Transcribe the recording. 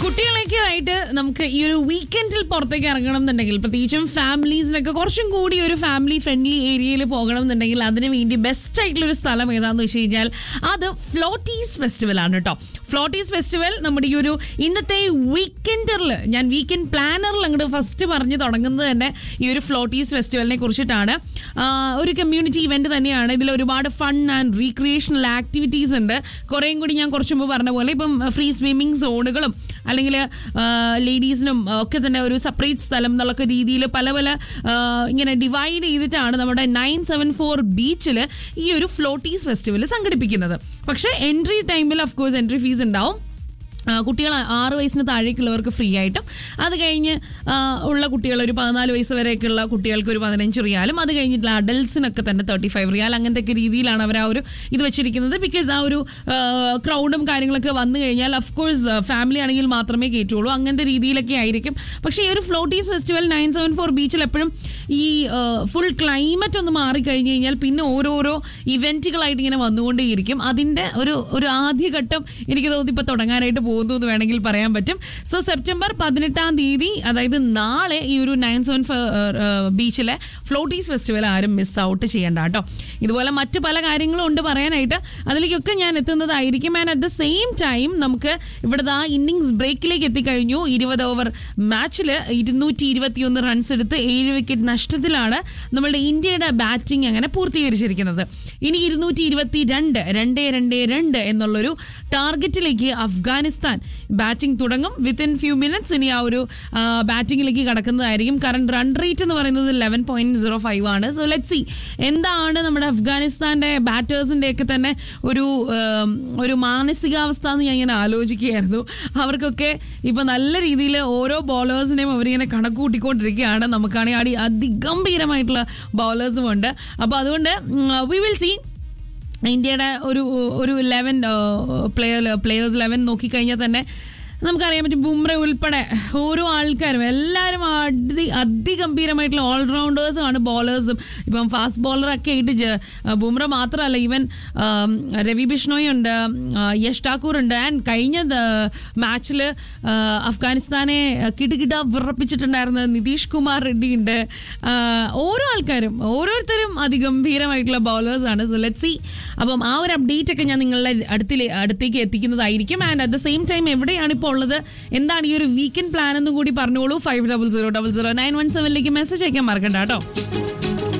കുട്ടികളൊക്കെ ആയിട്ട് നമുക്ക് ഈ ഒരു വീക്കെൻഡിൽ പുറത്തേക്ക് ഇറങ്ങണം എന്നുണ്ടെങ്കിൽ പ്രത്യേകിച്ചും ഫാമിലീസിനൊക്കെ കുറച്ചും കൂടി ഒരു ഫാമിലി ഫ്രണ്ട്ലി ഏരിയയിൽ പോകണം എന്നുണ്ടെങ്കിൽ അതിന് വേണ്ടി ബെസ്റ്റ് ആയിട്ടുള്ള ഒരു സ്ഥലം ഏതാന്ന് വെച്ച് കഴിഞ്ഞാൽ അത് ഫ്ലോട്ടീസ് ഫെസ്റ്റിവൽ ആണ് കേട്ടോ ഫ്ലോട്ടീസ് ഫെസ്റ്റിവൽ നമ്മുടെ ഈ ഒരു ഇന്നത്തെ വീക്കെൻഡറിൽ ഞാൻ വീക്കെൻഡ് പ്ലാനറിൽ അങ്ങോട്ട് ഫസ്റ്റ് പറഞ്ഞു തുടങ്ങുന്നത് തന്നെ ഈ ഒരു ഫ്ലോട്ടീസ് ഫെസ്റ്റിവലിനെ കുറിച്ചിട്ടാണ് ആ, ഒരു കമ്മ്യൂണിറ്റി ഇവന്റ് തന്നെയാണ് ഇതിൽ ഒരുപാട് ഫൺ ആൻഡ് റീക്രിയേഷണൽ ആക്ടിവിറ്റീസ് ഉണ്ട് കുറേയും കൂടി ഞാൻ കുറച്ച് മുമ്പ് പറഞ്ഞ പോലെ ഇപ്പം ഫ്രീ സ്വിമ്മിംഗ് സോണുകളും അല്ലെങ്കിൽ ലേഡീസിനും ഒക്കെ തന്നെ ഒരു സെപ്പറേറ്റ് സ്ഥലം എന്നുള്ള രീതിയിൽ പല പല ആ, ഇങ്ങനെ ഡിവൈഡ് ചെയ്തിട്ടാണ് നമ്മുടെ നയൻ സെവൻ ഫോർ ബീച്ചിൽ ഈ ഒരു ഫ്ലോട്ടീസ് ഫെസ്റ്റിവൽ സംഘടിപ്പിക്കുന്നത് പക്ഷേ എൻട്രി ടൈമിൽ ഓഫ് കോഴ്സ് എൻട്രി ഫീസ് ഉണ്ടാവും ആ, കുട്ടികൾ ആറ് വയസ്സിന് താഴേക്കുള്ളവർക്ക് ഫ്രീ ആയിട്ടും അത് കഴിഞ്ഞ് ആ, ഉള്ള കുട്ടികൾ ഒരു പതിനാല് വയസ്സ് വരെയൊക്കെയുള്ള കുട്ടികൾക്ക് ഒരു പതിനഞ്ച് റിയാലും അത് കഴിഞ്ഞിട്ടുള്ള അഡൽസിനൊക്കെ തന്നെ തേർട്ടി ഫൈവ് റിയാൽ അങ്ങനത്തെ ഒക്കെ രീതിയിലാണ് അവർ ആ ഒരു ഇത് വെച്ചിരിക്കുന്നത് ബിക്കോസ് ആ ഒരു ക്രൗഡും കാര്യങ്ങളൊക്കെ വന്നു കഴിഞ്ഞാൽ അഫ് കോഴ്സ് ഫാമിലി ആണെങ്കിൽ മാത്രമേ കയറ്റുള്ളൂ അങ്ങനത്തെ രീതിയിലൊക്കെ ആയിരിക്കും പക്ഷേ ഈ ഒരു floaties festival nine seven four ബീച്ചിൽ എപ്പോഴും ഈ ഫുൾ ക്ലൈമറ്റ് ഒന്ന് മാറിക്കഴിഞ്ഞ് കഴിഞ്ഞാൽ പിന്നെ ഓരോരോ ഇവന്റുകളായിട്ട് ഇങ്ങനെ വന്നുകൊണ്ടേയിരിക്കും അതിന്റെ ഒരു ഒരു ആദ്യഘട്ടം എനിക്ക് തോന്നുന്നു ഇപ്പൊ തുടങ്ങാനായിട്ട് പോകുന്നു എന്ന് വേണമെങ്കിൽ പറയാൻ പറ്റും സോ സെപ്റ്റംബർ പതിനെട്ടാം തീയതി അതായത് നാളെ ഈ ഒരു നയൻ സെവൻ ബീച്ചിലെ ഫ്ലോട്ടീസ് ഫെസ്റ്റിവൽ ആരും മിസ് ഔട്ട് ചെയ്യണ്ട കേട്ടോ ഇതുപോലെ മറ്റ് പല കാര്യങ്ങളും ഉണ്ട് പറയാനായിട്ട് അതിലേക്കൊക്കെ ഞാൻ എത്തുന്നതായിരിക്കും and at the same time നമുക്ക് ഇവിടെ ആ ഇന്നിങ്സ് ബ്രേക്കിലേക്ക് എത്തിക്കഴിഞ്ഞു ഇരുപത് ഓവർ മാച്ചിൽ ഇരുന്നൂറ്റി ഇരുപത്തിയൊന്ന് റൺസ് എടുത്ത് ഏഴ് വിക്കറ്റ് നഷ്ടത്തിലാണ് നമ്മളുടെ ഇന്ത്യയുടെ ബാറ്റിംഗ് അങ്ങനെ പൂർത്തീകരിച്ചിരിക്കുന്നത് ഇനി ഇരുന്നൂറ്റി ഇരുപത്തി രണ്ട് രണ്ട് രണ്ട് രണ്ട് എന്നുള്ളൊരു ടാർഗറ്റിലേക്ക് അഫ്ഗാനിസ്ഥാൻ ബാറ്റിംഗ് തുടങ്ങും വിത്തിൻ ഫ്യൂ മിനിറ്റ്സ് ഇനി ആ ഒരു ബാറ്റിംഗിലേക്ക് കടക്കുന്നതായിരിക്കും കറണ്ട് റൺ റേറ്റ് എന്ന് പറയുന്നത് ലെവൻ പോയിന്റ് സീറോ ഫൈവ് ആണ് സോ ലെറ്റ് സി എന്താണ് നമ്മുടെ അഫ്ഗാനിസ്ഥാന്റെ ബാറ്റേഴ്സിന്റെ ഒക്കെ തന്നെ ഒരു ഉം, ഒരു മാനസികാവസ്ഥ എന്ന് ഞാൻ ഇങ്ങനെ ആലോചിക്കുകയായിരുന്നു അവർക്കൊക്കെ ഇപ്പൊ നല്ല രീതിയിൽ ഓരോ ബോളേഴ്സിനെയും അവരിങ്ങനെ കണക്ക് കൂട്ടിക്കൊണ്ടിരിക്കുകയാണ് നമുക്കാണെങ്കിൽ അടി അതിഗംഭീരമായിട്ടുള്ള ബോളേഴ്സും ഉണ്ട് അപ്പോൾ അതുകൊണ്ട് വി വിൽ സി ഇന്ത്യയുടെ ഒരു ഒരു ലെവൻ പ്ലെയർ പ്ലെയേഴ്സ് ലെവൻ നോക്കിക്കഴിഞ്ഞാൽ തന്നെ നമുക്കറിയാൻ പറ്റും ബുംറ ഉൾപ്പെടെ ഓരോ ആൾക്കാരും എല്ലാവരും അതി അതിഗംഭീരമായിട്ടുള്ള ഓൾറൗണ്ടേഴ്സും ആണ് ബോളേഴ്സും ഇപ്പം ഫാസ്റ്റ് ബോളറൊക്കെ ആയിട്ട് ജ- ബുംറ മാത്രമല്ല ഈവൻ രവി ബിഷ്ണോയി ഉണ്ട് ആ, യഷ് ഠാക്കൂർ ഉണ്ട് ആൻഡ് കഴിഞ്ഞ മാച്ചിൽ അഫ്ഗാനിസ്ഥാനെ കിടുകിട വിറപ്പിച്ചിട്ടുണ്ടായിരുന്ന നിതീഷ് കുമാർ റെഡ്ഡി ഉണ്ട് ആ, ഓരോ ആൾക്കാരും ഓരോരുത്തരും അതിഗംഭീരമായിട്ടുള്ള ബൗളേഴ്സ് ആണ് സോ ലെറ്റ് സി അപ്പം ആ ഒരു അപ്ഡേറ്റ് ഒക്കെ ഞാൻ നിങ്ങളുടെ അടുത്തിലെ അടുത്തേക്ക് എത്തിക്കുന്നതായിരിക്കും and at the same time എവിടെയാണ് ഇപ്പോൾ ഉള്ളത് എന്താണ് ഈ ഒരു വീക്കെൻഡ് പ്ലാൻ എന്നും കൂടി പറഞ്ഞോളൂ five double zero double zero nine one സെവനിലേക്ക് മെസ്സേജ് അയക്കാൻ മറക്കണ്ട കേട്ടോ